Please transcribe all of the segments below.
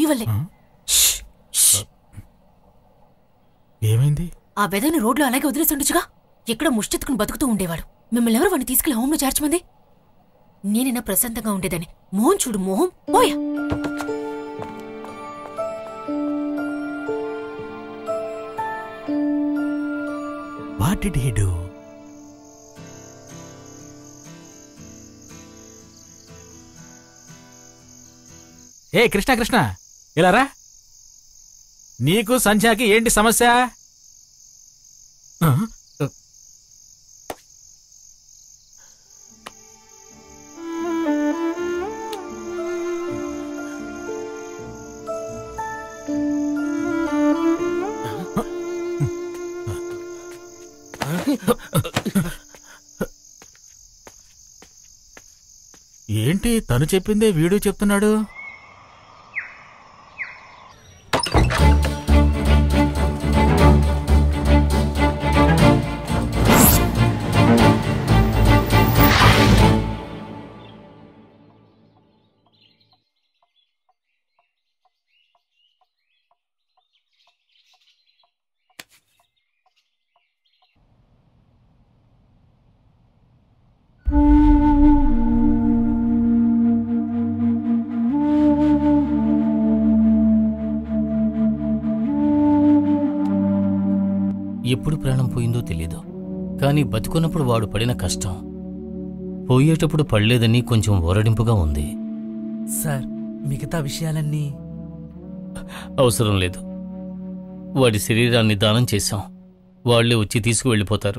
వల్లే ఏమైంది ఆ వెదని రోడ్లో అలాగే వదిలేసి ఉండొచ్చుగా ఎక్కడో ముష్టెత్తుకుని బతుకుతూ ఉండేవాడు మిమ్మల్ని ఎవరు వాడిని తీసుకెళ్లి హోంలో చేర్చమంది నేనైనా ప్రశాంతంగా ఉండేదని మోహన్ చూడు మోహం పోయా వాట్ డిడ్ హీ డూ ఏ కృష్ణ కృష్ణ ఇలా రా నీకు సంధ్యాకి ఏంటి సమస్య ఆ? ఏంటి తను చెప్పిందే వీడు చెప్తున్నాడు ఎప్పుడు ప్రాణం పోయిందో తెలీదు కానీ బతుకున్నప్పుడు వాడు పడిన కష్టం పోయేటప్పుడు పడలేదని కొంచెం ఓరడింపుగా ఉంది సార్ మిగతా విషయాలన్నీ అవసరం లేదు వాడి శరీరాన్ని దానం చేశాం వాళ్లే వచ్చి తీసుకువెళ్ళిపోతారు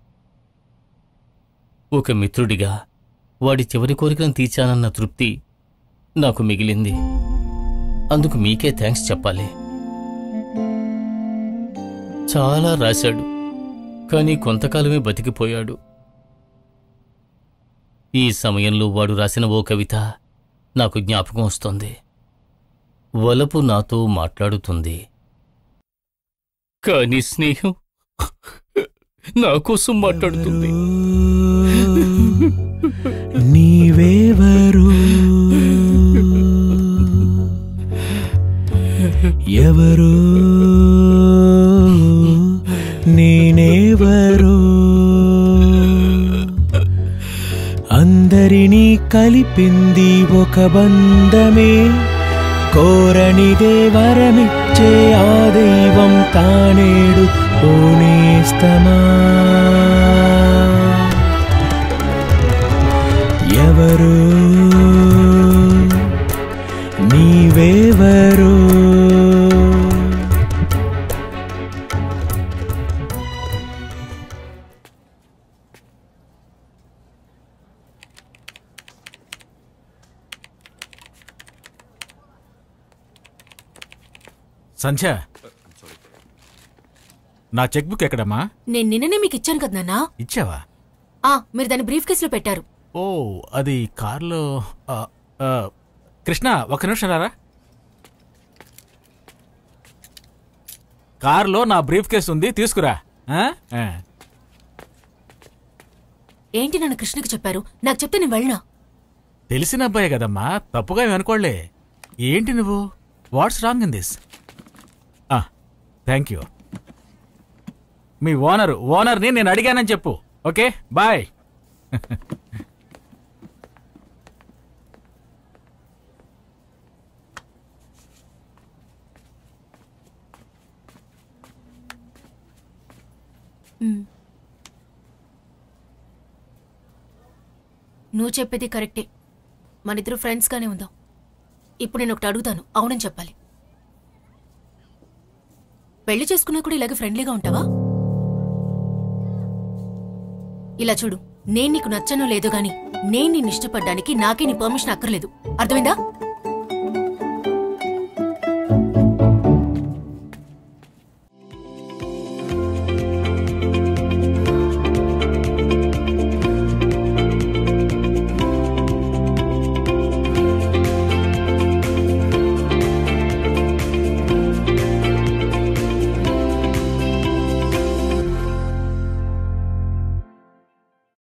ఒక మిత్రుడిగా వాడి చివరి కోరికను తీర్చానన్న తృప్తి నాకు మిగిలింది అందుకు మీకే థ్యాంక్స్ చెప్పాలి చాలా రాశాడు కానీ కొంతకాలమే బతికిపోయాడు ఈ సమయంలో వాడు రాసిన ఓ కవిత నాకు జ్ఞాపకం వస్తోంది వలపు నాతో మాట్లాడుతుంది కానీ స్నేహం నా కోసం మాట్లాడుతుంది నీవేవరు ఎవరు నేనెవరు అందరినీ కలిపింది ఒక బంధమే కోరనిదే వరమిచ్చే ఆ దైవం తానేడు పోనేస్తమా ఎవరు నీవెవరు సంధ్య నా చెక్ బుక్ ఎక్కడమ్మా నేను నిన్ననే మీకు ఇచ్చాను కదా నాన్నా ఇచ్చావా ఆ మీరు దాన్ని బ్రీఫ్ కేసులో పెట్టారు ఓ అది కార్లో ఆ, ఆ, కృష్ణ ఒక నిమిషం రారా కార్లో నా బ్రీఫ్ కేసు ఉంది తీసుకురా ఆ? ఆ. ఏంటి నన్ను కృష్ణకి చెప్పారు నాకు చెప్తే నేను వెళ్ళనా తెలిసిన అబ్బాయే కదమ్మా తప్పుగా ఏమి అనుకోలే ఏంటి నువ్వు what's wrong in this thank you మీ ఓనరు ఓనర్ని నేను అడిగానని చెప్పు ఓకే బాయ్ ఉమ్. నువ్వు చెప్పేది కరెక్టే మనిద్దరు ఫ్రెండ్స్గానే ఉందాం ఇప్పుడు నేను ఒకటి అడుగుతాను అవునని చెప్పాలి పెళ్లి చేసుకున్నా కూడా ఇలాగే ఫ్రెండ్లీగా ఉంటావా ఇలా చూడు నేను నీకు నచ్చనో లేదో గాని నేను నిన్ను ఇష్టపడ్డానికి నాకే నీ పర్మిషన్ అక్కర్లేదు అర్థమైందా